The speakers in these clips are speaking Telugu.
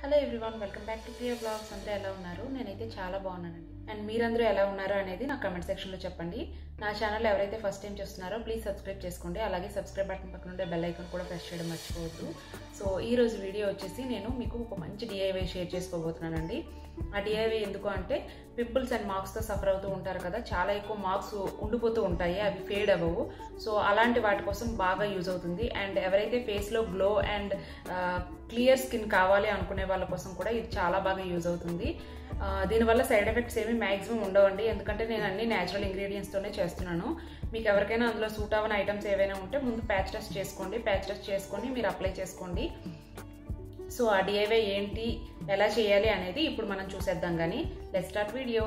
hello everyone welcome back to Priya blogs అందరూ ఎలా ఉన్నారు నేనైతే చాలా బాగున్నానండి అండ్ మీరందరూ ఎలా ఉన్నారు అనేది నా కమెంట్ సెక్షన్లో చెప్పండి నా ఛానల్ ఎవరైతే ఫస్ట్ టైం చూస్తున్నారో ప్లీజ్ సబ్స్క్రైబ్ చేసుకోండి అలాగే సబ్స్క్రైబ్ బటన్ పక్కన ఉండే బెల్ ఐకాన్ కూడా ప్రెస్ చేయడం మర్చిపోవద్దు సో ఈ రోజు వీడియో వచ్చేసి నేను మీకు ఒక మంచి డిఐవై షేర్ చేసుకోబోతున్నానండి ఆ డిఐవై ఎందుకు అంటే పింపుల్స్ అండ్ మార్క్స్తో సఫర్ అవుతూ ఉంటారు కదా చాలా ఎక్కువ మార్క్స్ ఉండిపోతూ ఉంటాయి అవి ఫేడ్ అవ్వవు సో అలాంటి వాటి కోసం బాగా యూజ్ అవుతుంది అండ్ ఎవరైతే ఫేస్లో గ్లో అండ్ క్లియర్ స్కిన్ కావాలి అనుకునే వాళ్ళ కోసం కూడా ఇది చాలా బాగా యూజ్ అవుతుంది ఆ, దీనివల్ల సైడ్ ఎఫెక్ట్స్ ఏమి మ్యాక్సిమం ఉండవండి ఎందుకంటే నేను అన్ని న్యాచురల్ ఇంగ్రీడియంట్స్తోనే చేస్తున్నాను మీకు ఎవరికైనా అందులో సూట్ అవ్వని ఐటమ్స్ ఏవైనా ఉంటే ముందు ప్యాచ్ టెస్ట్ చేసుకోండి ప్యాచ్ టెస్ట్ చేసుకొని మీరు అప్లై చేసుకోండి సో ఆ డిఐవై ఏంటి ఎలా చేయాలి అనేది ఇప్పుడు మనం చూసేద్దాం కానీ లెట్ స్టార్ట్ వీడియో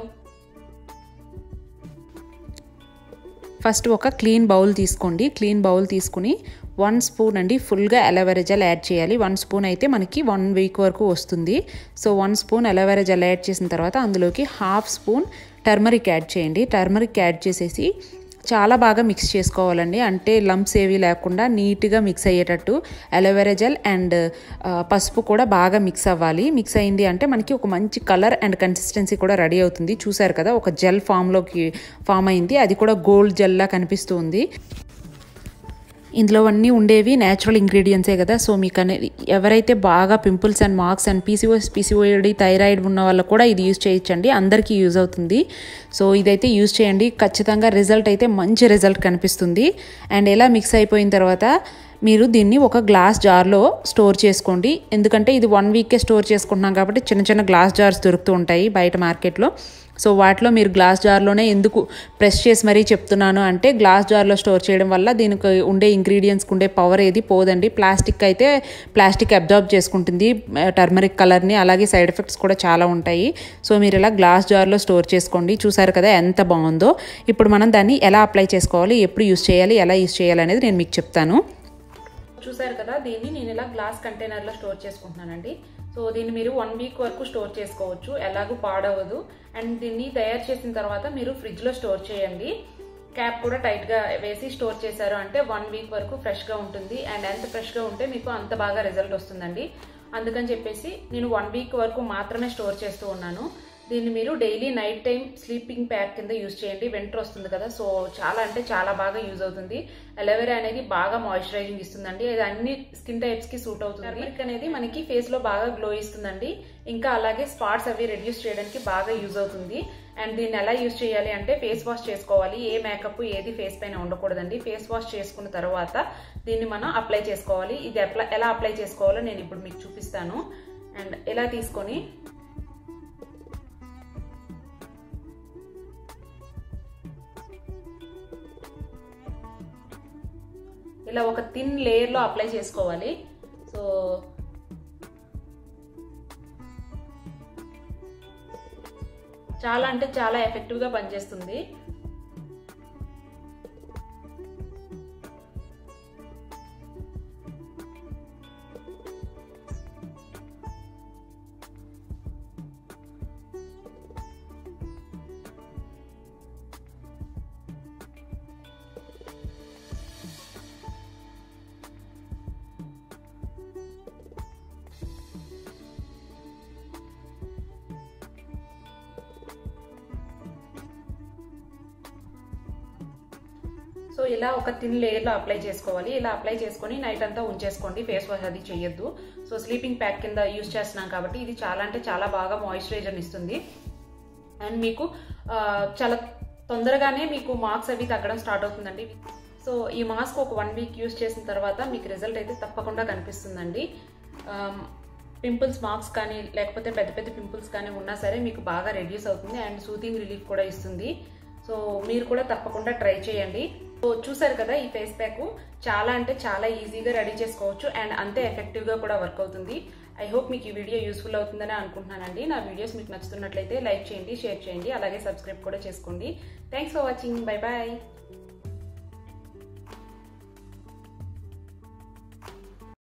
ఫస్ట్ ఒక క్లీన్ బౌల్ తీసుకోండి క్లీన్ బౌల్ తీసుకుని వన్ స్పూన్ అండి ఫుల్గా అలోవెరా జెల్ యాడ్ చేయాలి వన్ స్పూన్ అయితే మనకి వన్ వీక్ వరకు వస్తుంది so one spoon aloe vera gel add చేసిన తర్వాత అందులోకి హాఫ్ స్పూన్ టర్మరిక్ యాడ్ చేయండి టర్మరిక్ యాడ్ చేసేసి చాలా బాగా మిక్స్ చేసుకోవాలండి అంటే లంప్స్ ఏవి లేకుండా నీట్గా మిక్స్ అయ్యేటట్టు అలోవెరా జెల్ అండ్ పసుపు కూడా బాగా మిక్స్ అవ్వాలి మిక్స్ అయింది అంటే మనకి ఒక మంచి కలర్ అండ్ కన్సిస్టెన్సీ కూడా రెడీ అవుతుంది చూసారు కదా ఒక జెల్ ఫామ్లోకి ఫామ్ అయింది అది కూడా గోల్డ్ జెల్లా కనిపిస్తుంది ఇందులో అన్నీ ఉండేవి న్యాచురల్ ఇంగ్రీడియంట్సే కదా సో మీకు అనేది ఎవరైతే బాగా pimples and marks and PCOS PCOD thyroid ఉన్న వాళ్ళు కూడా ఇది యూజ్ చేయొచ్చండి అందరికీ యూజ్ అవుతుంది సో ఇదైతే యూజ్ చేయండి ఖచ్చితంగా రిజల్ట్ అయితే మంచి రిజల్ట్ కనిపిస్తుంది అండ్ ఎలా మిక్స్ అయిపోయిన తర్వాత మీరు దీన్ని ఒక గ్లాస్ జార్లో స్టోర్ చేసుకోండి ఎందుకంటే ఇది వన్ వీకే స్టోర్ చేసుకుంటున్నాం కాబట్టి చిన్న చిన్న గ్లాస్ జార్స్ దొరుకుతూ ఉంటాయి బయట మార్కెట్లో సో వాటిలో మీరు గ్లాస్ జార్లోనే ఎందుకు ప్రెస్ చేసి మరీ చెప్తున్నాను అంటే గ్లాస్ జార్లో స్టోర్ చేయడం వల్ల దీనికి ఉండే ఇంగ్రీడియంట్స్కి ఉండే పవర్ ఏది పోదండి ప్లాస్టిక్ అయితే ప్లాస్టిక్ అబ్జార్బ్ చేసుకుంటుంది టర్మరిక్ కలర్ని అలాగే సైడ్ ఎఫెక్ట్స్ కూడా చాలా ఉంటాయి సో మీరు ఇలా గ్లాస్ జార్లో స్టోర్ చేసుకోండి చూసారు కదా ఎంత బాగుందో ఇప్పుడు మనం దాన్ని ఎలా అప్లై చేసుకోవాలి ఎప్పుడు యూస్ చేయాలి ఎలా యూస్ చేయాలి అనేది నేను మీకు చెప్తాను చూసారు కదా దీన్ని నేను ఇలా గ్లాస్ కంటైనర్లో స్టోర్ చేసుకుంటున్నానండి సో దీన్ని మీరు వన్ వీక్ వరకు స్టోర్ చేసుకోవచ్చు ఎలాగూ పాడవదు అండ్ దీన్ని తయారు చేసిన తర్వాత మీరు ఫ్రిడ్జ్లో స్టోర్ చేయండి క్యాప్ కూడా టైట్గా వేసి స్టోర్ చేశారు అంటే వన్ వీక్ వరకు ఫ్రెష్గా ఉంటుంది అండ్ ఎంత ఫ్రెష్గా ఉంటే మీకు అంత బాగా రిజల్ట్ వస్తుందండి అందుకని చెప్పేసి నేను వన్ వీక్ వరకు మాత్రమే స్టోర్ చేస్తూ ఉన్నాను దీన్ని మీరు daily night time sleeping pack కింద యూజ్ చేయండి వింటర్ వస్తుంది కదా సో చాలా అంటే చాలా బాగా యూజ్ అవుతుంది అలోవెరా అనేది బాగా మాయిశ్చరైజింగ్ ఇస్తుందండి ఇది అన్ని స్కిన్ టైప్స్ కి సూట్ అవుతుంది టర్మరిక్ అనేది మనకి ఫేస్ లో బాగా గ్లో ఇస్తుందండి ఇంకా అలాగే స్పాట్స్ అవి రెడ్యూస్ చేయడానికి బాగా యూజ్ అవుతుంది అండ్ దీన్ని ఎలా యూజ్ చేయాలి అంటే ఫేస్ వాష్ చేసుకోవాలి ఏ మేకప్ ఏది ఫేస్ పైన ఉండకూడదండి ఫేస్ వాష్ చేసుకున్న తర్వాత దీన్ని మనం అప్లై చేసుకోవాలి ఇది అప్లై ఎలా అప్లై చేసుకోవాలో నేను ఇప్పుడు మీకు చూపిస్తాను అండ్ ఎలా తీసుకొని ఇలా ఒక థిన్ లేయర్లో అప్లై చేసుకోవాలి సో చాలా అంటే చాలా ఎఫెక్టివ్గా పనిచేస్తుంది సో ఇలా ఒక థిన్ లేయర్లో అప్లై చేసుకోవాలి ఇలా అప్లై చేసుకొని నైట్ అంతా ఉంచేసుకోండి ఫేస్ వాష్ అది చేయొద్దు సో స్లీపింగ్ ప్యాక్ కింద యూస్ చేస్తున్నాం కాబట్టి ఇది చాలా అంటే చాలా బాగా మాయిశ్చరైజర్ ఇస్తుంది అండ్ మీకు చాలా తొందరగానే మీకు మార్క్స్ అవి తగ్గడం స్టార్ట్ అవుతుందండి సో ఈ మాస్క్ ఒక వన్ వీక్ యూస్ చేసిన తర్వాత మీకు రిజల్ట్ అయితే తప్పకుండా కనిపిస్తుందండి పింపుల్స్ మార్క్స్ కానీ లేకపోతే పెద్ద పెద్ద పింపుల్స్ కానీ ఉన్నా సరే మీకు బాగా రెడ్యూస్ అవుతుంది అండ్ సూతింగ్ రిలీఫ్ కూడా ఇస్తుంది సో మీరు కూడా తప్పకుండా ట్రై చేయండి సో చూసారు కదా ఈ ఫేస్ ప్యాక్ చాలా అంటే చాలా ఈజీగా రెడీ చేసుకోవచ్చు అండ్ అంతే ఎఫెక్టివ్గా కూడా వర్క్ అవుతుంది ఐ హోప్ మీకు ఈ వీడియో యూస్ఫుల్ అవుతుందని అనుకుంటున్నానండి నా వీడియోస్ మీకు నచ్చుతున్నట్లయితే లైక్ చేయండి షేర్ చేయండి అలాగే సబ్స్క్రైబ్ కూడా చేసుకోండి thanks for watching bye bye